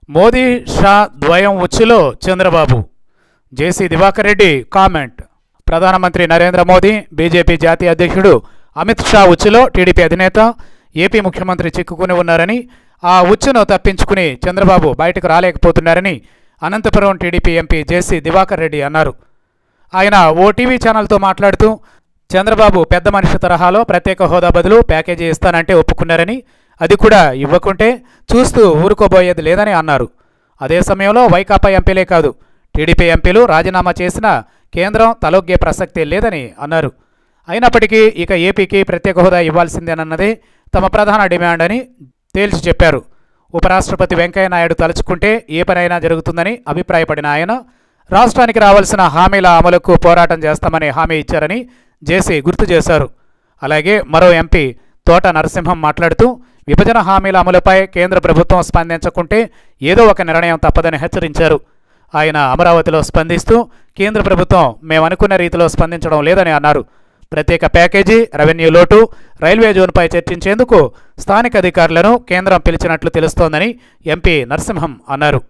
మోదీ షా ద్వయం ఉచ్చులో Chandrababu JC Diwakar Reddy comment ప్రధానమంత్రి నరేంద్ర మోదీ బీజేపీ జాతీయ అధ్యక్షుడు అమిత్ షా ఉచ్చులో టీడీపీ అధినేత ఏపీ ముఖ్యమంత్రి చిక్కుకుని ఉన్నారని ఆ ఉచ్చును తప్పించుకుని చంద్రబాబు బయటకు రాలేకపోతున్నారని Anantapur TDP MP JC Diwakar Reddy అన్నారు ఆయన ఓ టీవీ ఛానల్తో మాట్లాడుతూ చంద్రబాబు పెద్ద మనిషి తరహాలో ప్రత్యేక హోదా బదులు ప్యాకేజీ ఇస్తానంటే ఒప్పుకున్నారని అది కూడా ఇవ్వకుంటే చూస్తూ ఊరుకోబోయేది లేదని అన్నారు అదే సమయంలో వైకాపా ఎంపీలే కాదు టీడీపీ ఎంపీలు రాజీనామా చేసినా కేంద్రం తలొగ్గే ప్రసక్తి లేదని అన్నారు అయినప్పటికీ ఇక ఏపీకి ప్రత్యేక హోదా ఇవ్వాల్సిందేనన్నదే తమ ప్రధాన డిమాండ్ అని తేల్చి చెప్పారు ఉపరాష్ట్రపతి వెంకయ్య నాయుడు తలుచుకుంటే ఏ పనైనా జరుగుతుందని అభిప్రాయపడిన ఆయన రాష్ట్రానికి రావాల్సిన హామీల అమలుకు పోరాటం చేస్తామని హామీ ఇచ్చారని జేసీ గుర్తు చేశారు అలాగే మరో ఎంపీ తోట నరసింహం మాట్లాడుతూ విభజన హామీల అమలుపై కేంద్ర ప్రభుత్వం స్పందించకుంటే ఏదో ఒక నిర్ణయం తప్పదని హెచ్చరించారు ఆయన అమరావతిలో స్పందిస్తూ కేంద్ర ప్రభుత్వం మేమనుకున్న రీతిలో స్పందించడం లేదని అన్నారు ప్రత్యేక ప్యాకేజీ రెవెన్యూ లోటు రైల్వే జోన్పై చర్చించేందుకు స్థానిక అధికారులను కేంద్రం పిలిచినట్లు తెలుస్తోందని ఎంపీ నరసింహం అన్నారు